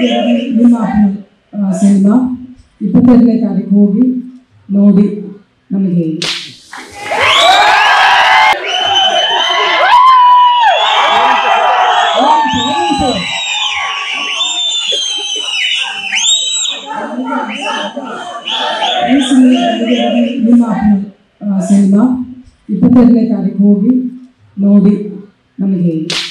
ನಿಮ್ಮ ಆ, ಸಿನಿಮಾ ಇಪ್ಪತ್ತೆರಡನೇ ತಾರೀಕು ಹೋಗಿ ನೋಡಿ ನಮಗೆ ಹೇಳಿ ಈ ಸಿನಿಮಾ ನಿಮ್ಮ ಆ, ಸಿನಿಮಾ ಇಪ್ಪತ್ತೆರಡನೇ ತಾರೀಕು ಹೋಗಿ ನೋಡಿ ನಮಗೆ ಹೇಳಿ